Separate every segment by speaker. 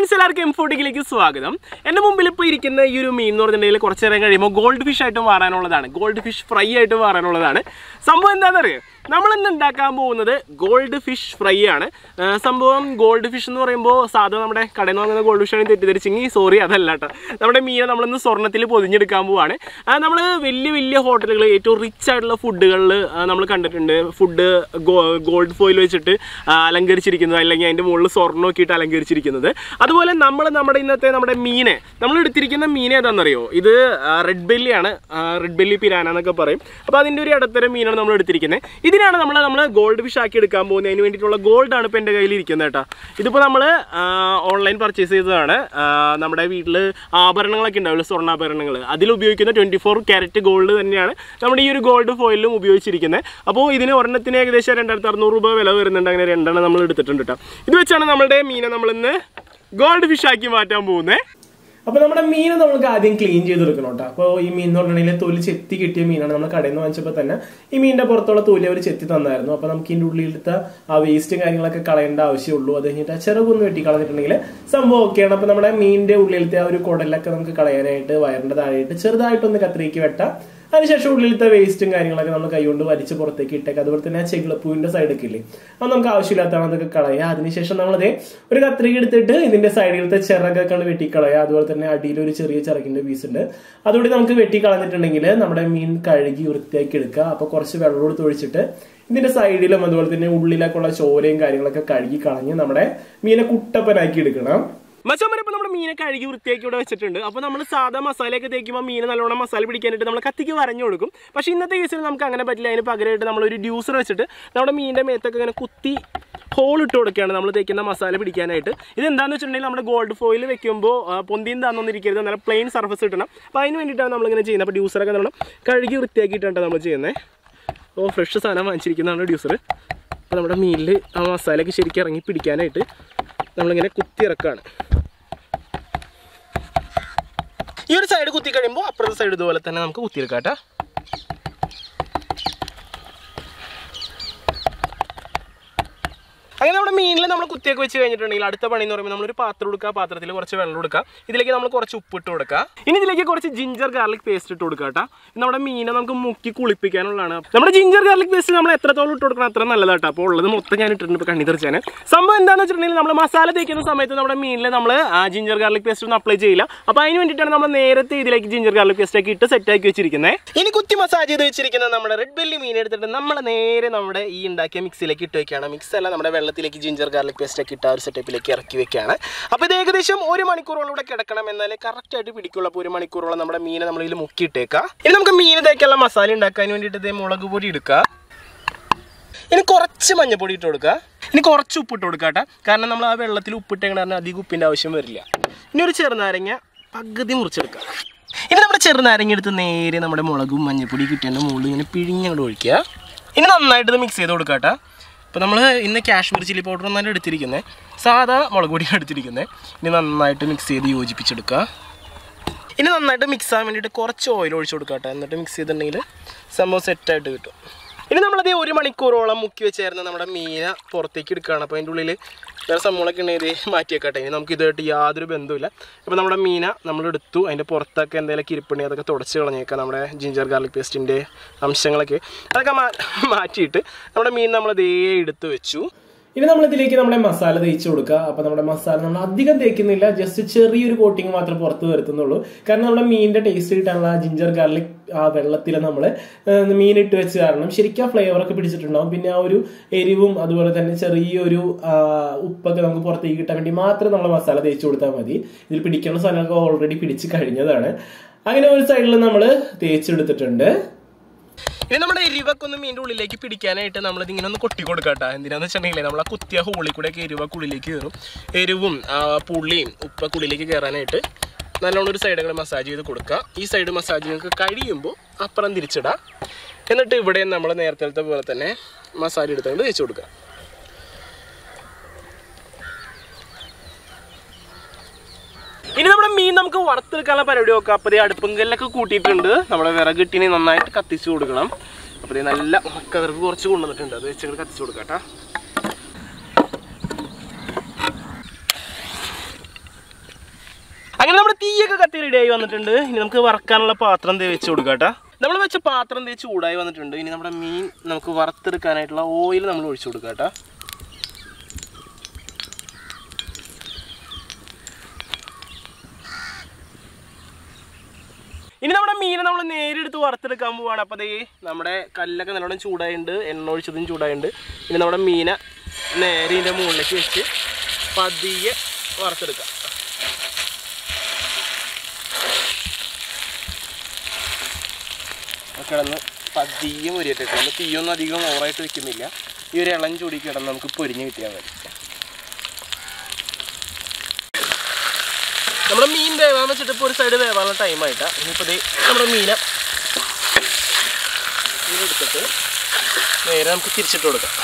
Speaker 1: Friends എല്ലാവർക്കും എംഫോട്ടിക്കിലേക്ക് സ്വാഗതം എൻ്റെ മുമ്പിൽ ഇപ്പോൾ ഇരിക്കുന്ന ഈ ഒരു മീൻ എന്ന് പറഞ്ഞിട്ടുണ്ടെങ്കിൽ കുറച്ച് നേരം കഴിയുമ്പോൾ ഗോൾഡ് ഫിഷ് ആയിട്ട് മാറാനുള്ളതാണ് ഗോൾഡ് ഫിഷ് ഫ്രൈ ആയിട്ട് മാറാനുള്ളതാണ് സംഭവം എന്താണെന്നറിയോ നമ്മൾ ഇന്ന് ഉണ്ടാക്കാൻ പോകുന്നത് ഗോൾഡ് ഫിഷ് ഫ്രൈ ആണ് ആ, സംഭവം ഗോൾഡ് ഫിഷ് എന്ന് പറയുമ്പോൾ സാധാരണ നമ്മുടെ കടയിൽ നിന്ന് വാങ്ങുന്ന ഗോൾഡ് ഫിഷ് ആണ് തെറ്റിദ്ധരിച്ചെങ്കിൽ സോറി അതല്ല കേട്ടോ നമ്മുടെ മീനെ നമ്മളിന്ന് സ്വർണ്ണത്തിൽ പൊതിഞ്ഞെടുക്കാൻ പോവാണ് നമ്മൾ വലിയ വലിയ ഹോട്ടലുകൾ ഏറ്റവും റിച്ച് ആയിട്ടുള്ള ഫുഡുകളിൽ നമ്മൾ കണ്ടിട്ടുണ്ട് ഫുഡ് ഗോൾഡ് ഫോയിൽ വെച്ചിട്ട് ആ, അലങ്കരിച്ചിരിക്കുന്നത് അല്ലെങ്കിൽ അതിൻ്റെ മുകളിൽ സ്വർണ്ണം നോക്കിയിട്ട് അലങ്കരിച്ചിരിക്കുന്നത് അതുപോലെ നമ്മൾ നമ്മുടെ ഇന്നത്തെ നമ്മുടെ മീനെ നമ്മൾ എടുത്തിരിക്കുന്ന മീൻ ഏതാണെന്നറിയോ ഇത് റെഡ് ബെല്ലിയാണ് റെഡ് ബെല്ലി പിരാന എന്നൊക്കെ പറയും അപ്പോൾ അതിൻ്റെ ഒരു ഇടത്തരം മീനാണ് നമ്മൾ എടുത്തിരിക്കുന്നത് ഇതിനാണ് നമ്മൾ നമ്മൾ ഗോൾഡ് ഫിഷ് ആക്കി എടുക്കാൻ പോകുന്നത് അതിന് വേണ്ടിയിട്ടുള്ള ഗോൾഡാണ് ഇപ്പോൾ എൻ്റെ കയ്യിൽ ഇരിക്കുന്നത് കേട്ടോ ഇതിപ്പോൾ നമ്മൾ ഓൺലൈൻ പർച്ചേസ് ചെയ്തതാണ് ആ, നമ്മുടെ വീട്ടിൽ ആഭരണങ്ങളൊക്കെ ഉണ്ടാവില്ല സ്വർണ്ണാഭരണങ്ങൾ അതിൽ ഉപയോഗിക്കുന്ന ട്വൻറ്റി ഫോർ ക്യാരറ്റ് ഗോൾഡ് തന്നെയാണ് നമ്മുടെ ഈ ഒരു ഗോൾഡ് ഫോയിലും ഉപയോഗിച്ചിരിക്കുന്നത് അപ്പോൾ ഇതിന് ഒരെണ്ണത്തിന് ഏകദേശം രണ്ടായിരത്തി അറുന്നൂറ് രൂപ വില വരുന്നുണ്ട് അങ്ങനെ രണ്ടെണ്ണം നമ്മൾ എടുത്തിട്ടുണ്ട് കേട്ടോ ഇത് വെച്ചാണ് നമ്മുടെ മീനെ നമ്മളിന്ന് ഗോൾഡ് ഫിഷ് ആക്കി മാറ്റാൻ പോകുന്നത്
Speaker 2: അപ്പൊ നമ്മുടെ മീൻ നമുക്ക് ആദ്യം ക്ലീൻ ചെയ്തെടുക്കണം കേട്ടോ അപ്പോൾ ഈ മീൻ എന്ന് പറഞ്ഞിട്ടുണ്ടെങ്കിൽ തൊലി ചെത്തി കിട്ടിയ മീനാണ് നമ്മൾ കടയിൽ നിന്ന് വാങ്ങിച്ചപ്പോൾ തന്നെ ഈ മീനിന്റെ പുറത്തുള്ള തൊലി അവർ ചെത്തി തന്നായിരുന്നു അപ്പൊ നമുക്ക് ഇതിന്റെ ഉള്ളിലത്തെ ആ വേസ്റ്റ് കാര്യങ്ങളൊക്കെ കളയേണ്ട ആവശ്യമുള്ളൂ അത് കഴിഞ്ഞിട്ട് ആ ചിറകൊന്ന് വെട്ടി കളഞ്ഞിട്ടുണ്ടെങ്കിൽ സംഭവം ഓക്കെയാണ് അപ്പൊ നമ്മുടെ മീനിന്റെ ഉള്ളിലത്തെ ആ ഒരു കുടലൊക്കെ നമുക്ക് കളയാനായിട്ട് വയറിന്റെ താഴെയായിട്ട് ചെറുതായിട്ടൊന്ന് കത്രിക്ക് വെട്ടാം അതിനുശേഷം ഉള്ളിലത്തെ വേസ്റ്റും കാര്യങ്ങളൊക്കെ നമ്മൾ കൈകൊണ്ട് വലിച്ച് പുറത്തേക്ക് ഇട്ടേക്ക് അതുപോലെ തന്നെ ആ ചെകിളപ്പൂവിന്റെ സൈഡൊക്കെ ഇല്ലേ അത് നമുക്ക് ആവശ്യമില്ലാത്തതാണ് അതൊക്കെ കളയുക അതിനുശേഷം നമ്മളത് ഒരു കത്രിക എടുത്തിട്ട് ഇതിന്റെ സൈഡിലത്തെ ചിറകൊക്കെ ഒന്ന് വെട്ടിക്കളയുക അതുപോലെ തന്നെ അടിയിൽ ഒരു ചെറിയ ചിറകിന്റെ പീസ് ഉണ്ട് അതുകൂടി നമുക്ക് വെട്ടി കളഞ്ഞിട്ടുണ്ടെങ്കിൽ നമ്മുടെ മീൻ കഴുകി വൃത്തിയാക്കി എടുക്കുക അപ്പൊ കുറച്ച് വെള്ളം എടുത്ത് ഒഴിച്ചിട്ട് ഇതിന്റെ സൈഡിലും അതുപോലെ തന്നെ ഉള്ളിലേക്കുള്ള ചോരയും കാര്യങ്ങളൊക്കെ കഴുകി കളഞ്ഞ് നമ്മുടെ മീനെ കുട്ടപ്പനാക്കി എടുക്കണം
Speaker 1: മച്ചമ്മ ഇപ്പൊ നമ്മുടെ മീനെ കഴുകി വൃത്തിയാക്കി ഇവിടെ വെച്ചിട്ടുണ്ട് അപ്പോൾ നമ്മൾ സാധാ മസാലയൊക്കെ തേക്കുമ്പോൾ മീൻ നല്ലോണം മസാല പിടിക്കാനായിട്ട് നമ്മൾ കത്തിക്ക് വരഞ്ഞു കൊടുക്കും പക്ഷേ ഇന്നത്തെ കേസിൽ നമുക്ക് അങ്ങനെ പറ്റില്ല അതിന് പകരമായിട്ട് നമ്മളൊരു ഡ്യൂസർ വെച്ചിട്ട് നമ്മുടെ മീനിന്റെ മേത്തൊക്കെ ഇങ്ങനെ കുത്തി ഹോൾ ഇട്ട് കൊടുക്കുകയാണ് നമ്മൾ തേക്കുന്ന മസാല പിടിക്കാനായിട്ട് ഇത് എന്താണെന്ന് വെച്ചിട്ടുണ്ടെങ്കിൽ നമ്മുടെ ഗോൾഡ് ഫോയിൽ വെക്കുമ്പോൾ പൊന്തിയും താന്നൊന്നിരിക്കരുത് നല്ല പ്ലെയിൻ സർഫസ് കിട്ടണം അപ്പോൾ അതിന് വേണ്ടിയിട്ടാണ് നമ്മളിങ്ങനെ ചെയ്യുന്നത് അപ്പോൾ ഡ്യൂസറൊക്കെ നമ്മൾ കഴുകി വൃത്തിയാക്കിയിട്ടാണ് നമ്മൾ ചെയ്യുന്നത് അപ്പോൾ ഫ്രഷ് സാധനം വാങ്ങിച്ചിരിക്കുന്നതാണ് ഡ്യൂസർ അപ്പോൾ നമ്മുടെ മീനിൽ ആ മസാലയൊക്കെ ശരിക്കും ഇറങ്ങി പിടിക്കാനായിട്ട് നമ്മളിങ്ങനെ കുത്തി ഇറക്കുകയാണ് ഈ ഒരു സൈഡ് കുത്തി കഴിയുമ്പോൾ അപ്പുറത്തെ സൈഡ് ഇതുപോലെ തന്നെ നമുക്ക് കുത്തിയെടുക്കാം കേട്ടോ അങ്ങനെ നമ്മുടെ മീനിൽ നമ്മൾ കുത്തിയൊക്കെ വെച്ച് കഴിഞ്ഞിട്ടുണ്ടെങ്കിൽ അടുത്ത പണി എന്ന് പറയുമ്പോൾ നമ്മളൊരു പാത്രം എടുക്കുക പാത്രത്തിൽ കുറച്ച് വെള്ളം എടുക്കുക ഇതിലേക്ക് നമ്മൾ കുറച്ച് ഉപ്പ് ഇട്ട് കൊടുക്കുക ഇനി ഇതിലേക്ക് കുറച്ച് ജിഞ്ചർ ഗാർലിക് പേസ്റ്റ് ഇട്ട് കൊടുക്കുക കേട്ടോ ഇത് നമ്മുടെ മീനെ നമുക്ക് മുക്കി കുളിപ്പിക്കാനുള്ളതാണ് നമ്മുടെ ജിഞ്ചർ ഗാർലിക് പേസ്റ്റ് നമ്മൾ എത്രത്തോളം ഇട്ട് കൊടുക്കണം അത്ര നല്ലതാണ് കേട്ടോ അപ്പോൾ ഉള്ളത് മൊത്തം ഞാൻ ഇട്ടിട്ടുണ്ട് ഇപ്പോൾ കണ്ണി തെറിച്ചാണ് സംഭവം എന്താണെന്ന് വെച്ചിട്ടുണ്ടെങ്കിൽ നമ്മൾ മസാല തേക്കുന്ന സമയത്ത് നമ്മുടെ മീനിൽ നമ്മൾ ജിഞ്ചർ ഗാർലിക് പേസ്റ്റ് ഒന്നും അപ്ലൈ ചെയ്യില്ല അപ്പോൾ അതിന് വേണ്ടിയിട്ടാണ് നമ്മൾ നേരത്തെ ഇതിലേക്ക് ജിഞ്ചർ ഗാർലിക് പേസ്റ്റ് ഒക്കെ ഇട്ട് സെറ്റ് ആക്കി വെച്ചിരിക്കുന്നത് ഇനി കുത്തി മസാജ് ചെയ്ത് വെച്ചിരിക്കുന്ന നമ്മുടെ റെഡ് ബെല്ലി മീൻ എടുത്തിട്ട് നമ്മൾ നേരെ നമ്മുടെ ഈ ഉണ്ടാക്കിയ മിക്സിയിലേക്ക് ഇട്ട് വെക്കുകയാണ് മിക്സ് അല്ല നമ്മുടെ വെള്ളത്തിലേക്ക് ജിഞ്ചർ ഗാർലിക് പേസ്റ്റ് ഒക്കെ ഇട്ട് ആ ഒരു സെറ്റപ്പിലേക്ക് ഇറക്കി വെക്കുകയാണ് അപ്പോൾ ഇത് ഏകദേശം ഒരു മണിക്കൂറോളം ഇവിടെ കിടക്കണം എന്നാലേ കറക്റ്റ് ആയിട്ട് പിടിക്കുള്ളൂ അപ്പോൾ ഒരു മണിക്കൂറോളം നമ്മുടെ മീനെ നമ്മൾ ഇതിൽ മുക്കിയിട്ടേക്കാം ഇനി നമുക്ക് മീൻ തേക്കാനുള്ള മസാല ഉണ്ടാക്കാൻ വേണ്ടിയിട്ട് ഇതേ മുളക് പൊടി എടുക്കുക ഇനി കുറച്ച് മഞ്ഞപ്പൊടി ഇട്ട് കൊടുക്കുക ഇനി കുറച്ച് ഉപ്പിട്ട് കൊടുക്കുക കേട്ടോ കാരണം നമ്മൾ ആ വെള്ളത്തിൽ ഉപ്പിട്ടേക്കണ കാരണം അധികം ഉപ്പിൻ്റെ ആവശ്യം വരില്ല ഇനി ഒരു ചെറുനാരങ്ങ പകുതി മുറിച്ചെടുക്കുക ഇനി നമ്മുടെ ചെറുനാരങ്ങ എടുത്ത് നേരെ നമ്മുടെ മുളകും മഞ്ഞപ്പൊടി കിട്ടിയതിൻ്റെ മുകളിൽ ഇങ്ങനെ പിഴിഞ്ഞങ്ങോട്ട് ഒഴിക്കുക ഇനി നന്നായിട്ട് ഇത് മിക്സ് ചെയ്ത് കൊടുക്കുക കേട്ടോ അപ്പോൾ നമ്മൾ ഇന്ന് കാശ്മീർ ചില്ലി പൗഡർ ഒന്നാണ് എടുത്തിരിക്കുന്നത് സാധാ മുളക് പൊടിയാണ് എടുത്തിരിക്കുന്നത് ഇനി നന്നായിട്ട് മിക്സ് ചെയ്ത് യോജിപ്പിച്ചെടുക്കുക ഇനി നന്നായിട്ട് മിക്സ് ആകാൻ വേണ്ടിയിട്ട് കുറച്ച് ഓയിൽ ഒഴിച്ച് കൊടുക്കുക കേട്ടോ എന്നിട്ട് മിക്സ് ചെയ്തിട്ടുണ്ടെങ്കിൽ സംഭവം സെറ്റായിട്ട് കിട്ടും ഇനി നമ്മളത് ഒരു മണിക്കൂറോളം മുക്കി വെച്ചായിരുന്നു നമ്മുടെ മീന പുറത്തേക്ക് എടുക്കുകയാണ് അപ്പോൾ അതിൻ്റെ ഉള്ളിൽ വേറെ സംഭവങ്ങളൊക്കെ ഉണ്ടെങ്കിൽ ഇത് മാറ്റി വെക്കട്ടെ ഇനി നമുക്ക് ഇതുമായിട്ട് യാതൊരു ബന്ധവുമില്ല അപ്പോൾ നമ്മുടെ മീന നമ്മൾ എടുത്തു അതിൻ്റെ പുറത്തൊക്കെ എന്തെങ്കിലും കിരിപ്പുണ്ടെങ്കിൽ അതൊക്കെ തുടച്ച് കളഞ്ഞേക്കാം നമ്മുടെ ജിഞ്ചർ ഗാർലിക് പേസ്റ്റിൻ്റെ അംശങ്ങളൊക്കെ അതൊക്കെ മാ മാറ്റിയിട്ട് നമ്മുടെ മീൻ നമ്മളതേ എടുത്ത് വെച്ചു
Speaker 2: ഇനി നമ്മൾ ഇതിലേക്ക് നമ്മുടെ മസാല തേച്ച് കൊടുക്കുക അപ്പൊ നമ്മുടെ മസാല നമ്മൾ അധികം തേക്കുന്നില്ല ജസ്റ്റ് ചെറിയൊരു കോട്ടിങ് മാത്രം പുറത്ത് വരുത്തുന്നുള്ളൂ കാരണം നമ്മുടെ മീനിന്റെ ടേസ്റ്റ് കിട്ടാനുള്ള ആ ജിഞ്ചർ ഗാർലിക് ആ വെള്ളത്തിൽ നമ്മൾ മീൻ ഇട്ട് വെച്ച് കാരണം ശരിക്കും ആ ഫ്ലേവർ ഒക്കെ പിടിച്ചിട്ടുണ്ടാവും പിന്നെ ആ ഒരു എരിവും അതുപോലെ തന്നെ ചെറിയൊരു ആ, ഉപ്പൊക്കെ നമുക്ക് പുറത്തേക്ക് കിട്ടാൻ വേണ്ടി മാത്രം നമ്മൾ മസാല തേച്ച് കൊടുത്താൽ മതി ഇതിൽ പിടിക്കുന്ന സാധനമൊക്കെ ഓൾറെഡി പിടിച്ച് കഴിഞ്ഞതാണ് അങ്ങനെ ഒരു സൈഡിൽ നമ്മൾ തേച്ചെടുത്തിട്ടുണ്ട്
Speaker 1: ഇനി നമ്മുടെ എരിവൊക്കെ ഒന്ന് മീൻ്റെ ഉള്ളിലേക്ക് പിടിക്കാനായിട്ട് നമ്മളിത് ഇങ്ങനെ ഒന്ന് കൊട്ടി കൊടുക്കാട്ടോ എന്തിനാന്ന് വെച്ചിട്ടുണ്ടെങ്കിൽ നമ്മൾ ആ കുത്തിയ ഹോളിൽ കൂടെ ഒക്കെ എരിവൊക്കെ ഉള്ളിലേക്ക് കയറും എരിവും ആ, പുളിയും ഉപ്പൊക്കെ ഉള്ളിലേക്ക് കയറാനായിട്ട് നല്ലോണം ഒരു സൈഡ് കൂടെ മസാജ് ചെയ്ത് കൊടുക്കുക ഈ സൈഡ് മസാജ് നിങ്ങൾക്ക് കഴിയുമ്പോൾ അപ്പുറം തിരിച്ചിടാം എന്നിട്ട് ഇവിടെ നമ്മൾ നേരത്തെ പോലെ തന്നെ മസാല എടുത്തുകൊണ്ട് തേച്ച് കൊടുക്കുക ഇനി നമ്മുടെ മീൻ നമുക്ക് വറുത്തെടുക്കാനുള്ള പരിപാടി നോക്കാം അപ്പോൾ അടുപ്പങ്കല്ലൊക്കെ കൂട്ടിയിട്ടുണ്ട് നമ്മുടെ വിറകിട്ടിനെ നന്നായിട്ട് കത്തിച്ച് കൊടുക്കണം അപ്പോൾ ദേ നല്ല കതിർക്ക് കുറച്ച് കൊണ്ടുവന്നിട്ടുണ്ട് അത് വെച്ച് കത്തിച്ച് കൊടുക്കാം കേട്ടോ അങ്ങനെ നമ്മുടെ തീയൊക്കെ കത്തി റെഡിയായി വന്നിട്ടുണ്ട് ഇനി നമുക്ക് വറക്കാനുള്ള പാത്രം തേച്ച് കൊടുക്കാം കേട്ടോ നമ്മൾ വെച്ച പാത്രം തേച്ച് ചൂടായി വന്നിട്ടുണ്ട് ഇനി നമ്മുടെ മീൻ നമുക്ക് വറുത്തെടുക്കാനായിട്ടുള്ള ഓയിൽ നമ്മൾ ഒഴിച്ചു കൊടുക്കാം കേട്ടോ ഇനി നമ്മുടെ മീനെ നമ്മൾ നേരെടുത്ത് വറുത്തെടുക്കാൻ പോവാണ് അപ്പോൾ ദേ നമ്മുടെ കല്ലൊക്കെ നല്ലോണം ചൂടായിട്ടുണ്ട് എണ്ണ ഒഴിച്ചതും ചൂടായിട്ടുണ്ട് ഇനി നമ്മുടെ മീനെ നേരെ ഇതിൻ്റെ മുകളിലേക്ക് വെച്ച് പതിയെ വറുത്തെടുക്കാം കിടന്ന് പതിയെ മുരിയട്ടെ നമ്മൾ തീയൊന്നും അധികം ഓവറായിട്ട് വെക്കുന്നില്ല ഈ ഒരു ഇളം ചൂടി കിടന്ന് നമുക്ക് പൊരിഞ്ഞ് കിട്ടിയാൽ മതി നമ്മുടെ മീൻ വേവാൻ വെച്ചിട്ട് ഇപ്പോൾ ഒരു സൈഡ് വേവാനുള്ള ടൈമായിട്ടാ ഇനിയിപ്പോൾ ദേ നമ്മുടെ മീനെ മീനെടുത്തിട്ട് നേരെ നമുക്ക് തിരിച്ചിട്ട് കൊടുക്കാം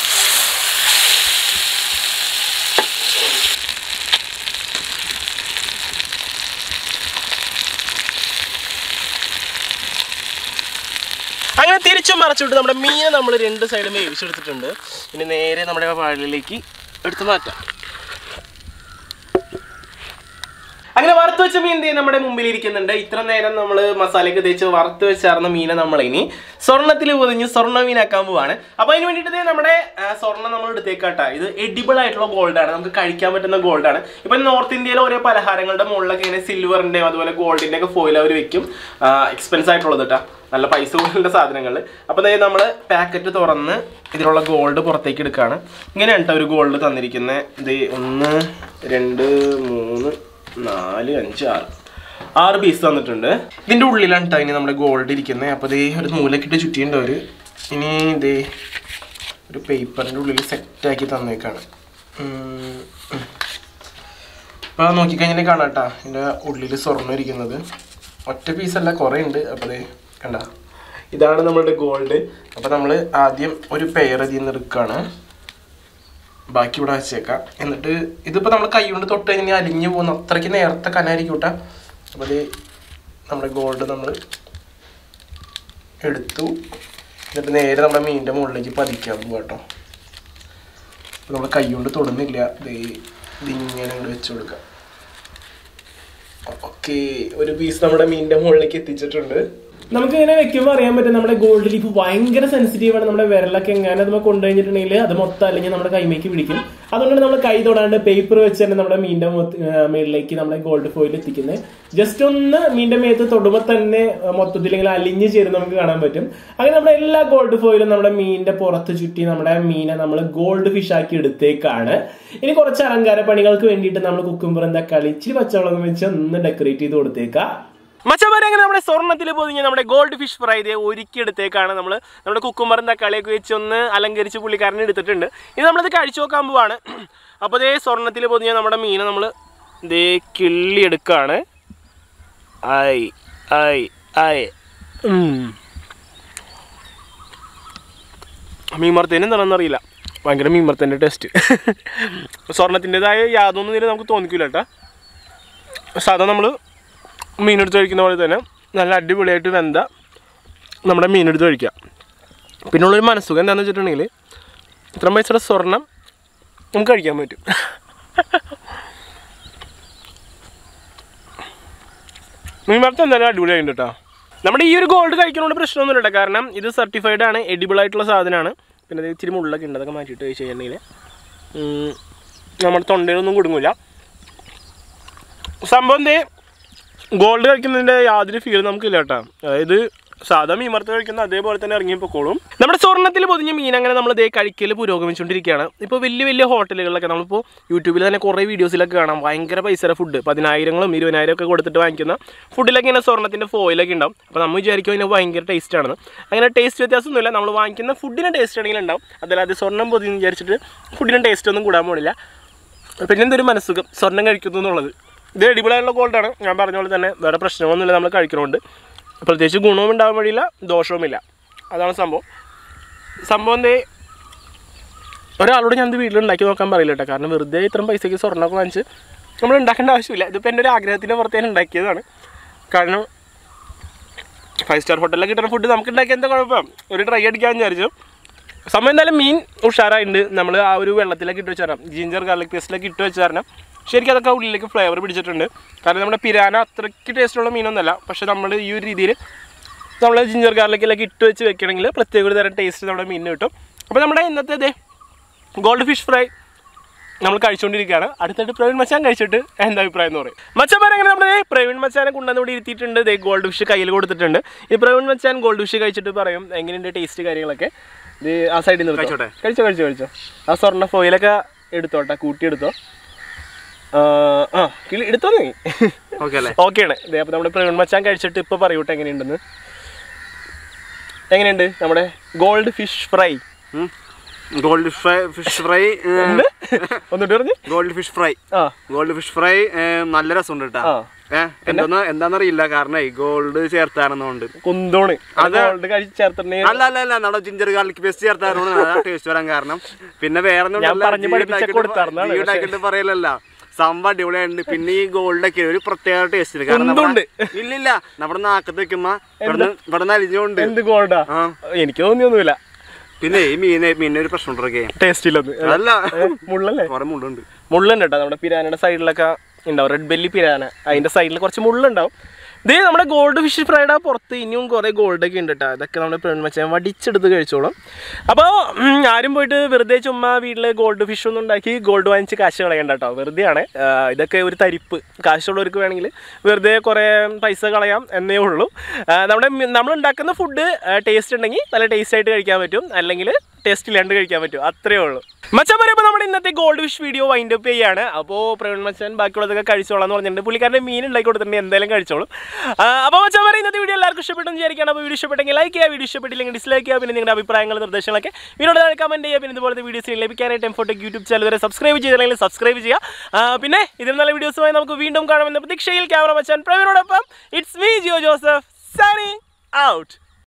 Speaker 1: അങ്ങനെ തിരിച്ചും മറച്ചിട്ട് നമ്മുടെ മീനെ നമ്മൾ രണ്ട് സൈഡും വേവിച്ചെടുത്തിട്ടുണ്ട് ഇനി നേരെ നമ്മുടെ വാഴയിലേക്ക് എടുത്ത് മാറ്റാം അങ്ങനെ വറുത്ത് വെച്ച മീൻ ദേ നമ്മുടെ മുമ്പിൽ ഇരിക്കുന്നുണ്ട് ഇത്ര നേരം നമ്മൾ മസാലയൊക്കെ തേച്ച് വറുത്ത് വെച്ചാർന്ന മീനെ നമ്മൾ ഇനി സ്വർണ്ണത്തിൽ പൊതിഞ്ഞ് സ്വർണ്ണ മീനാക്കാൻ പോവാണ് അപ്പൊ അതിന് വേണ്ടിയിട്ട് ദേ നമ്മുടെ ആ, സ്വർണ്ണം നമ്മൾ എടുത്തേക്കാട്ടാ ഇത് എഡിബിൾ ആയിട്ടുള്ള ഗോൾഡ് ആണ് നമുക്ക് കഴിക്കാൻ പറ്റുന്ന ഗോൾഡ് ആണ് ഇപ്പൊ നോർത്ത് ഇന്ത്യയിലെ ഓരോ പലഹാരങ്ങളുടെ മുകളിലൊക്കെ ഇങ്ങനെ സിൽവറിന്റെയും അതുപോലെ ഗോൾഡിന്റെ ഒക്കെ ഫോയിൽ അവർ വെക്കും എക്സ്പെൻസ് ആയിട്ടുള്ളത് കേട്ടാ നല്ല പൈസ കൂടുതലുള്ള സാധനങ്ങൾ അപ്പോൾ ദേ നമ്മൾ പാക്കറ്റ് തുറന്ന് ഇതിലുള്ള ഗോൾഡ് പുറത്തേക്ക് എടുക്കുകയാണ് ഇങ്ങനെയാണ് കേട്ടോ ഒരു ഗോൾഡ് തന്നിരിക്കുന്നത് ഇത് ഒന്ന് രണ്ട് മൂന്ന് നാല് അഞ്ച് ആറ് ആറ് പീസ് തന്നിട്ടുണ്ട് ഇതിൻ്റെ ഉള്ളിലാണ് കേട്ടോ ഇനി നമ്മുടെ ഗോൾഡ് ഇരിക്കുന്നത് അപ്പോൾ ദേ ഒരു നൂലക്കിട്ട് ചുറ്റിയുണ്ട് അവർ ഇനി ദേ ഒരു പേപ്പറിൻ്റെ ഉള്ളിൽ സെറ്റാക്കി തന്നേക്കാണ് ഉം, ഉം. അപ്പോൾ നോക്കിക്കഴിഞ്ഞാൽ കാണാം കേട്ടോ ഇതിൻ്റെ ഉള്ളിൽ സ്വർണ്ണം ഇരിക്കുന്നത് ഒറ്റ പീസല്ല കുറേ ഉണ്ട് അപ്പോൾ ദേ കണ്ട ഇതാണ് നമ്മളുടെ ഗോൾഡ് അപ്പോൾ നമ്മൾ ആദ്യം ഒരു പെയർ ഇതിൽ നിന്ന് എടുക്കുകയാണ് ബാക്കി ഇവിടെ വെച്ചേക്കാം എന്നിട്ട് ഇതിപ്പോൾ നമ്മൾ കൈ കൊണ്ട് തൊട്ട് കഴിഞ്ഞാൽ അലിഞ്ഞു പോകുന്ന അത്രയ്ക്ക് നേരത്തെ കനായിരിക്കും കേട്ടോ അപ്പോൾ ഇത് നമ്മുടെ ഗോൾഡ് നമ്മൾ എടുത്തു എന്നിട്ട് നേരെ നമ്മുടെ മീനിൻ്റെ മുകളിലേക്ക് പതിക്കാൻ പോകും കേട്ടോ അപ്പോൾ നമ്മൾ കൈ കൊണ്ട് തൊടുന്നില്ല ദേ ഇതിങ്ങനെ അങ്ങോട്ട് വെച്ച് കൊടുക്കാം ഓക്കെ ഒരു പീസ് നമ്മുടെ മീനിന്റെ മുകളിലേക്ക് എത്തിച്ചിട്ടുണ്ട്
Speaker 2: നമുക്ക് ഇങ്ങനെ വെക്കുമ്പോൾ അറിയാൻ പറ്റും നമ്മുടെ ഗോൾഡ് ലീഫ് ഭയങ്കര സെൻസിറ്റീവ് ആണ് നമ്മുടെ വിരലൊക്കെ എങ്ങനെ അത് കൊണ്ടുകഴിഞ്ഞിട്ടുണ്ടെങ്കിൽ അത് മൊത്തം അല്ലെങ്കിൽ നമ്മുടെ കൈമേക്ക് പിടിക്കും അതുകൊണ്ട് നമ്മൾ കൈ തൊടാണ്ട് പേപ്പർ വെച്ച് തന്നെ നമ്മുടെ മീനിന്റെ മൊത്ത- ആ, മേളിലേക്ക് നമ്മുടെ ഗോൾഡ് ഫോയിൽ എത്തിക്കുന്നത് ജസ്റ്റ് ഒന്ന് മീനിന്റെ മേത്ത് തൊടുമ്പോൾ തന്നെ ആ, മൊത്തത്തിൽ ഇങ്ങനെ അലിഞ്ഞ് ചേരുന്ന നമുക്ക് കാണാൻ പറ്റും അങ്ങനെ നമ്മുടെ എല്ലാ ഗോൾഡ് ഫോയിലും നമ്മുടെ മീനിന്റെ പുറത്ത് ചുറ്റി നമ്മുടെ മീനെ നമ്മൾ ഗോൾഡ് ഫിഷ് ആക്കി എടുത്തേക്കാണ് ഇനി കുറച്ച് അലങ്കാര പണികൾക്ക് വേണ്ടിയിട്ട് നമ്മൾ കുക്കുംബറും തക്കാളി ഇച്ചിരി പച്ചവളകം വെച്ച് ഒന്ന് ഡെക്കറേറ്റ് ചെയ്ത് കൊടുത്തേക്കാം
Speaker 1: മച്ചമാരെ അങ്ങനെ നമ്മുടെ സ്വർണ്ണത്തിൽ പൊതിഞ്ഞ് നമ്മുടെ ഗോൾഡ് ഫിഷ് ഫ്രൈ ഇതേ ഒരുക്കിയെടുത്തേക്കാണ് നമ്മൾ നമ്മുടെ കുക്കുമ്പറും തക്കാളിയൊക്കെ വെച്ച് ഒന്ന് അലങ്കരിച്ച് പുള്ളിക്കാരനെ എടുത്തിട്ടുണ്ട് ഇത് നമ്മളിത് കഴിച്ചു നോക്കാൻ പോവാണ് അപ്പോൾ ഇതേ സ്വർണ്ണത്തിൽ പൊതിഞ്ഞ നമ്മുടെ മീനെ നമ്മൾ ഇതേ കിള്ളി എടുക്കുകയാണ് ആയി ആയി ആയി മീൻമർത്തേനും എന്താണെന്ന് അറിയില്ല ഭയങ്കര മീൻമർത്തേൻ്റെ ടേസ്റ്റ് സ്വർണത്തിൻ്റെതായ യാതൊന്നും ഇതിൽ നമുക്ക് തോന്നിക്കില്ല കേട്ടോ സാധാ നമ്മൾ മീനെടുത്ത് കഴിക്കുന്ന പോലെ തന്നെ നല്ല അടിപൊളിയായിട്ട് വെന്ത നമ്മുടെ മീനെടുത്ത് കഴിക്കാം പിന്നെ ഉള്ളൊരു മനസ്സുഖം എന്താണെന്ന് വെച്ചിട്ടുണ്ടെങ്കിൽ ഇത്ര പൈസയുടെ സ്വർണം നമുക്ക് കഴിക്കാൻ പറ്റും മീൻ വറുത്ത് എന്തായാലും അടിപൊളിയായിട്ടുണ്ട് കേട്ടോ നമ്മുടെ ഈ ഒരു ഗോൾഡ് കഴിക്കുന്നതുകൊണ്ട് പ്രശ്നമൊന്നുമില്ല കേട്ടോ കാരണം ഇത് സർട്ടിഫൈഡ് ആണ് എഡിബിൾ ആയിട്ടുള്ള സാധനമാണ് പിന്നെ ഇത് ഇച്ചിരി മുള്ളൊക്കെ ഉണ്ട് അതൊക്കെ മാറ്റിയിട്ട് കഴിച്ച് കഴിഞ്ഞിട്ടുണ്ടെങ്കിൽ നമ്മുടെ തൊണ്ടയിലൊന്നും കുടുങ്ങില്ല സംഭവം ദേ ഗോൾഡ് കഴിക്കുന്നതിൻ്റെ യാതൊരു ഫീൽ നമുക്കില്ല കേട്ടോ അതായത് സാധാ മീൻ വറുത്ത് കഴിക്കുന്ന അതേപോലെ തന്നെ ഇറങ്ങി പൊക്കോളും നമ്മുടെ സ്വർണ്ണത്തിൽ പൊതിഞ്ഞ മീൻ അങ്ങനെ നമ്മൾ ദേ കഴിക്കൽ പുരോഗമിച്ചുകൊണ്ടിരിക്കുകയാണ് ഇപ്പോൾ വലിയ വലിയ ഹോട്ടലുകളിലൊക്കെ നമ്മളിപ്പോൾ യൂട്യൂബിൽ തന്നെ കുറേ വീഡിയോസിലൊക്കെ കാണാം ഭയങ്കര പൈസയുടെ ഫുഡ് പതിനായിരങ്ങളും ഇരുപതിനായിരം ഒക്കെ കൊടുത്തിട്ട് വാങ്ങിക്കുന്ന ഫുഡിലൊക്കെ ഇങ്ങനെ സ്വർണ്ണത്തിൻ്റെ ഫോയിലൊക്കെ ഉണ്ടാവും അപ്പോൾ നമ്മൾ വിചാരിക്കും അതിന് ഭയങ്കര ടേസ്റ്റ് ആണെന്ന് അങ്ങനെ ടേസ്റ്റ് വ്യത്യാസമൊന്നുമില്ല നമ്മൾ വാങ്ങിക്കുന്ന ഫുഡിന് ടേസ്റ്റ് ആണെങ്കിൽ ഉണ്ടാവും അതല്ലാതെ സ്വർണ്ണം പൊതിഞ്ഞ് വിചാരിച്ചിട്ട് ഫുഡിന് ടേസ്റ്റ് ഒന്നും കൂടാൻ പോണില്ല പിന്നെ എന്തൊരു മനസ്സുഖം സ്വർണ്ണം കഴിക്കുന്നു എന്നുള്ളത് ഇത് അടിപൊളിയായിട്ടുള്ള ഗോൾഡാണ് ഞാൻ പറഞ്ഞ പോലെ തന്നെ വേറെ പ്രശ്നമൊന്നുമില്ല നമ്മൾ കഴിക്കണോണ്ട് പ്രത്യേകിച്ച് ഗുണവും ഉണ്ടാകാൻ വഴിയില്ല ദോഷവുമില്ല അതാണ് സംഭവം സംഭവം എന്തേ ഒരാളോട് ഞാൻ ഇത് വീട്ടിൽ ഉണ്ടാക്കി നോക്കാൻ പറയില്ല കേട്ടോ കാരണം വെറുതെ ഇത്രയും പൈസയ്ക്ക് സ്വർണ്ണമൊക്കെ വാങ്ങിച്ച് നമ്മൾ ഉണ്ടാക്കേണ്ട ആവശ്യമില്ല ഇതിപ്പോൾ എൻ്റെ ഒരു ആഗ്രഹത്തിൻ്റെ പുറത്ത് ഞാൻ ഉണ്ടാക്കിയതാണ് കാരണം ഫൈവ് സ്റ്റാർ ഹോട്ടലിൽ കിട്ടുന്ന ഫുഡ് നമുക്ക് ഉണ്ടാക്കിയ എന്താ കുഴപ്പം ഒരു ട്രൈ അടിക്കാൻ വിചാരിച്ചു സമയം എന്തായാലും മീൻ ഉഷാറായിട്ടുണ്ട് നമ്മൾ ആ ഒരു വെള്ളത്തിലൊക്കെ ഇട്ട് വെച്ച് തരാം ജിഞ്ചർ ഗാർലിക് പേസ്റ്റിലൊക്കെ ഇട്ട് വെച്ച് തരണം ശരിക്കും അതൊക്കെ ഉള്ളിലേക്ക് ഫ്ലേവർ പിടിച്ചിട്ടുണ്ട് കാരണം നമ്മുടെ പിരാന അത്രയ്ക്ക് ടേസ്റ്റുള്ള മീനൊന്നുമല്ല പക്ഷെ നമ്മൾ ഈ ഒരു രീതിയിൽ നമ്മൾ ജിഞ്ചർ ഗാർലിക്കിലൊക്കെ ഇട്ട് വെച്ച് വെക്കണമെങ്കിൽ പ്രത്യേക ഒരു തരം ടേസ്റ്റ് നമ്മുടെ മീനിന് കിട്ടും അപ്പോൾ നമ്മുടെ ഇന്നത്തെ ഇതേ ഗോൾഡ് ഫിഷ് ഫ്രൈ നമ്മൾ കഴിച്ചുകൊണ്ടിരിക്കുകയാണ് അടുത്തായിട്ട് പ്രവീൺ മച്ചാൻ കഴിച്ചിട്ട് എന്താ അഭിപ്രായം എന്ന് പറയും മച്ചാൻ അങ്ങനെ നമ്മൾ പ്രവീൺ മച്ചാനെ കൊണ്ടുവന്ന് ഇവിടെ ഇരുത്തിയിട്ടുണ്ട് ദേ ഗോൾഡ് ഫിഷ് കയ്യിൽ കൊടുത്തിട്ടുണ്ട് ഈ പ്രവീൺ മച്ചാൻ ഗോൾഡ് ഫിഷ് കഴിച്ചിട്ട് പറയും എങ്ങനെയുണ്ട് ടേസ്റ്റ് കാര്യങ്ങളൊക്കെ ഇത് ആ സൈഡിൽ നിന്ന്
Speaker 3: കഴിച്ചോട്ടെ?
Speaker 1: കഴിച്ചോ കഴിച്ചോ കഴിച്ചോ ആ സ്വർണ്ണ ഫോയിലൊക്കെ എടുത്തോട്ടെ കൂട്ടി എടുത്തോ ആ, ആ കിളി എടുത്തോ നീ
Speaker 3: ഓക്കെ അല്ലേ
Speaker 1: ഓക്കെയാണ് ഇതേ അപ്പോൾ നമ്മുടെ പ്രവീൺ മച്ചാൻ കഴിച്ചിട്ട് ഇപ്പോൾ പറയൂട്ടെ എങ്ങനെയുണ്ടെന്ന് എങ്ങനെയുണ്ട് നമ്മുടെ goldfish fry
Speaker 3: gold fry fish fry
Speaker 1: ഒന്നിട്ട് പറഞ്ഞു
Speaker 3: ഗോൾഡ് ഫിഷ് ഫ്രൈ
Speaker 1: ആ
Speaker 3: ഗോൾഡ് ഫിഷ് ഫ്രൈ നല്ല രസമുണ്ട് കേട്ടാ
Speaker 1: ആ.
Speaker 3: ഏഹ് എന്താന്ന് എന്താന്നറിയില്ല കാരണം ഗോൾഡ് ചേർത്താണെന്നുണ്ട്
Speaker 1: കുന്തോണ്
Speaker 3: അത്
Speaker 1: ഗോൾഡ് കഴിച്ച് ചേർത്തിട്ടുണ്ടെങ്കിൽ
Speaker 3: അല്ല അല്ല അല്ല നമ്മുടെ ജിഞ്ചർ ഗാർലിക് പേസ്റ്റ് ചേർത്താറുണ്ട് ടേസ്റ്റ് വരാൻ കാരണം പിന്നെ വേറെ
Speaker 1: ഞാൻ പറഞ്ഞ് പഠിപ്പിച്ച് കൊടുത്താരുന്നതാണ് പക്ഷേ.
Speaker 3: പറയലല്ല സംഭവം അടിപൊളിയായിട്ടുണ്ട് പിന്നെ ഈ ഗോൾഡ് ഒക്കെ ഒരു പ്രത്യേക ടേസ്റ്റ് കാരണം
Speaker 1: കുന്തുണ്ട്.
Speaker 3: നമ്മുടെ- ഇല്ലില്ല നമ്മുടെ നാക്കത്ത് വെക്കുമ്പോ ഇവിടെ ഇവിടെ അലിഞ്ഞുകൊണ്ട്
Speaker 1: എന്ത് ഗോൾഡാ
Speaker 3: ആ
Speaker 1: എനിക്ക് തോന്നിയൊന്നുമില്ല
Speaker 3: പിന്നെ ഈ മീനെ മീനിന് ഒരു പ്രശ്നം ഉണ്ടൊക്കെ
Speaker 1: ടേസ്റ്റ് ഇല്ലെന്ന്
Speaker 3: അല്ല
Speaker 1: ഏ, മുള്ളല്ലേ
Speaker 3: കുറെ മുണ്ടുണ്ട്
Speaker 1: മുള്ളുണ്ട് കേട്ടോ നമ്മുടെ പിരാനയുടെ സൈഡിലൊക്കെ ഉണ്ടാവും റെഡ് ബെല്ലി പിരാന അതിന്റെ സൈഡിൽ കുറച്ച് മുള്ളുണ്ടാവും ഇതേ നമ്മുടെ ഗോൾഡ് ഫിഷ് ഫ്രൈഡ് പുറത്ത് ഇനിയും കുറേ ഗോൾഡ് ഒക്കെ ഉണ്ട് കേട്ടോ ഇതൊക്കെ നമ്മുടെ പെൺമച്ചാൻ വടിച്ചെടുത്ത് കഴിച്ചോളും അപ്പോൾ ആരും പോയിട്ട് വെറുതെ ചുമ്മാ വീട്ടിൽ ഗോൾഡ് ഫിഷ് ഒന്നും ഉണ്ടാക്കി ഗോൾഡ് വാങ്ങിച്ച് കാശ് കളയണ്ട കേട്ടോ വെറുതെയാണ് ആ, ഇതൊക്കെ ഒരു തരിപ്പ് കാശുള്ളവർക്ക് വേണമെങ്കിൽ വെറുതെ കുറേ പൈസ കളയാം എന്നേ ഉള്ളൂ ആ, നമ്മുടെ മി- നമ്മൾ ഉണ്ടാക്കുന്ന ഫുഡ് ടേസ്റ്റ് ഉണ്ടെങ്കിൽ നല്ല ടേസ്റ്റ് ആയിട്ട് കഴിക്കാൻ പറ്റും അല്ലെങ്കിൽ ടേസ്റ്റ് ഇല്ലാണ്ട് കഴിക്കാൻ പറ്റും അത്രേ ഉള്ളൂ മച്ചാൻ പറയുമ്പോൾ നമ്മുടെ ഇന്നത്തെ goldfish video wind up ചെയ്യാണ് അപ്പോൾ പ്രവീൺ മച്ചാൻ ബാക്കിയുള്ളതൊക്കെ കഴിച്ചോളാം എന്ന് പറഞ്ഞിട്ടുണ്ട് പുള്ളിക്കാരൻ്റെ മീൻ ഉണ്ടാക്കി കൊടുത്തിട്ടുണ്ടെങ്കിൽ എന്തായാലും കഴിച്ചോളും ആ, അപ്പോൾ മച്ചാൻ പറയും ഇന്നത്തെ വീഡിയോ എല്ലാവർക്കും ഇഷ്ടപ്പെട്ടെന്ന് വിചാരിക്കണം അപ്പോൾ വീഡിയോ ഇഷ്ടപ്പെട്ടെങ്കിൽ ലൈക്ക് ചെയ്യുക വീഡിയോ ഇഷ്ടപ്പെട്ടില്ലെങ്കിൽ ഡിസ്ലൈക്ക് ചെയ്യുക പിന്നെ നിങ്ങളുടെ അഭിപ്രായങ്ങൾ നിർദ്ദേശങ്ങളൊക്കെ വീഡിയോ താഴെ കമൻറ്റ് ചെയ്യുക പിന്നെ ഇതുപോലത്തെ വീഡിയോസ് ലഭിക്കാനായിട്ട് എംഫോട്ടെക് യൂട്യൂബ് ചാനൽ വരെ സബ്സ്ക്രൈബ് ചെയ്തില്ലെങ്കിൽ സബ്സ്ക്രൈബ് ചെയ്യുക ആ, പിന്നെ ഇതിൽ നല്ല വീഡിയോസുമായി നമുക്ക് വീണ്ടും കാണാമെന്ന പ്രതീക്ഷയിൽ ക്യാമറ മച്ചാൻ പ്രവീണോടൊപ്പം it's me Jio Joseph signing out